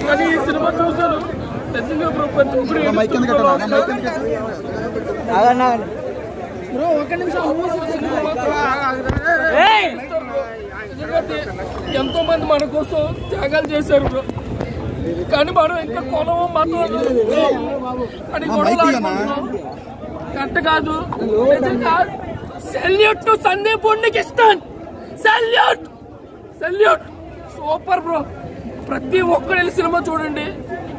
కానీ ఈ సినిమా చూశాను నిజంగా బ్రో ప్రతి ఒక్కరు మైక్ కింద ఏడుస్తున్నారు. కట్టాలా? మైక్ కింద కట్టాలా? ఆగన్నా బ్రో ఒక్క నిమిషం సినిమా మాత్రం ఎందుకంటే ఎంతో మంది మన కోసం త్యాగాలు చేశారు బ్రో కానీ మనం ఇంకా కొలవ మాత్రం అని ఆ, గొడవలు మైక్ ఇయ్యనా? ఆడుకుంటున్నాం. కరెక్ట్ కాదు నిజంగా సెల్యూట్ టు సందీప్ ఉండికి ఇస్తాను సెల్యూట్ సెల్యూట్ సూపర్ బ్రో ప్రతి ఒక్కరు వెళ్ళి సినిమా చూడండి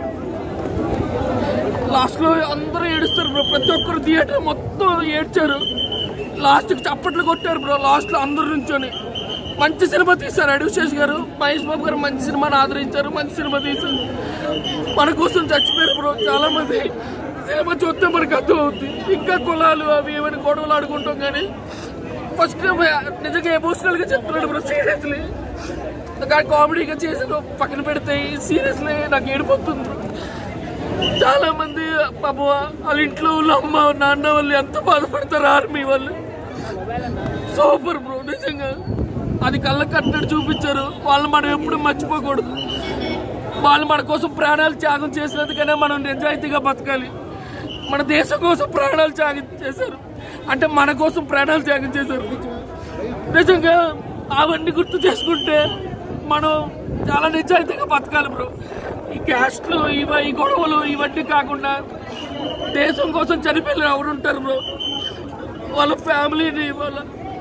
లాస్ట్ లో అందరూ ఏడుస్తారు బ్రో ప్రతి ఒక్కరు థియేటర్ మొత్తం ఏడ్చారు లాస్ట్ కి చప్పట్లు కొట్టారు బ్రో లాస్ట్ లో అందరు నుంచొని మంచి సినిమా తీశారు అడివిశేష్ గారు మహేష్ బాబు గారు మంచి సినిమాని ఆదరించారు మంచి సినిమా తీశారు మన కోసం చచ్చిపోయారు బ్రో చాలా మంది సినిమా చూస్తే మనకు అర్థం అవుతుంది ఇంకా కులాలు అవి ఏమైనా గొడవలు ఆడుకుంటాం కానీ ఫస్ట్ నిజంగా ఎమోషనల్ గా చెప్తున్నాడు బ్రో సీరియస్లీ కానీ కామెడీగా చేసిన పక్కన పెడితే సీరియస్లీ నాకు ఏడిపోతుంది బ్రో చాలా మంది పాప వాళ్ళ ఇంట్లో వాళ్ళ అమ్మ నాన్న వాళ్ళు ఎంత బాధపడతారు ఆర్మీ వాళ్ళు సూపర్ బ్రో నిజంగా అది కళ్ళ కట్టినట్టు చూపించారు వాళ్ళు మనం ఎప్పుడు మర్చిపోకూడదు వాళ్ళు మన కోసం ప్రాణాలు త్యాగం చేసినందుకనే మనం నిజాయితీగా బతకాలి మన దేశం కోసం ప్రాణాలు త్యాగం చేశారు అంటే మన కోసం ప్రాణాలు త్యాగం చేశారు నిజంగా అవన్నీ గుర్తు చేసుకుంటే మనం చాలా నిజాయితీగా బతకాలి బ్రో ఈ క్యాస్ట్లు ఇవ ఈ గొడవలు ఇవన్నీ కాకుండా దేశం కోసం చనిపోయిన ఎవరు ఉంటారు బ్రో వాళ్ళ ఫ్యామిలీని వాళ్ళ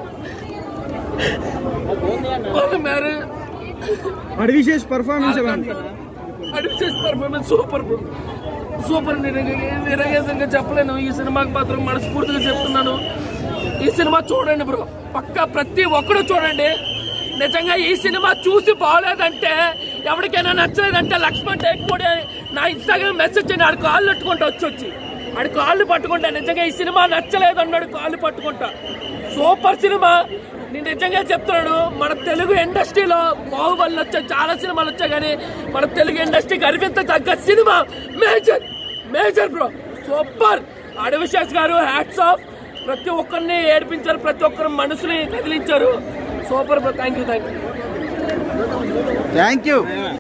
వాళ్ళ మ్యారేజ్ అడివిశేష్ పర్ఫార్మెన్స్ ఇవ్వండి అడిషన్స్ పర్ఫార్మెన్స్ సూపర్ బ్రో సూపర్ నేను నిరగేతంగా చెప్పలేను ఈ సినిమాకి మాత్రం మనస్ఫూర్తిగా చెప్తున్నాను ఈ సినిమా చూడండి బ్రో పక్కా ప్రతి ఒక్కరు చూడండి నిజంగా ఈ సినిమా చూసి బాగలేదంటే ఎవరికైనా నచ్చలేదంటే లక్ష్మణ్ టేక్పూడి నా ఇన్స్టాగ్రామ్ మెసేజ్ చేయండి ఆడు కాళ్ళు పట్టుకుంటా వచ్చి వచ్చి ఆడు కాళ్ళు పట్టుకుంటా నిజంగా ఈ సినిమా నచ్చలేదు అన్నాడు కాళ్ళు పట్టుకుంటా సూపర్ సినిమా నేను నిజంగా చెప్తున్నాడు మన తెలుగు ఇండస్ట్రీలో బాహుబలి వచ్చాయి చాలా సినిమాలు వచ్చాయి కానీ మన తెలుగు ఇండస్ట్రీకి అరివింత తగ్గ cinema Major Major bro super Adivi Sesh గారు హ్యాట్స్ ఆఫ్ ప్రతి ఒక్కరిని ఏడిపించారు ప్రతి ఒక్కరి మనసుని కదిలించారు super bro thank you thank you thank you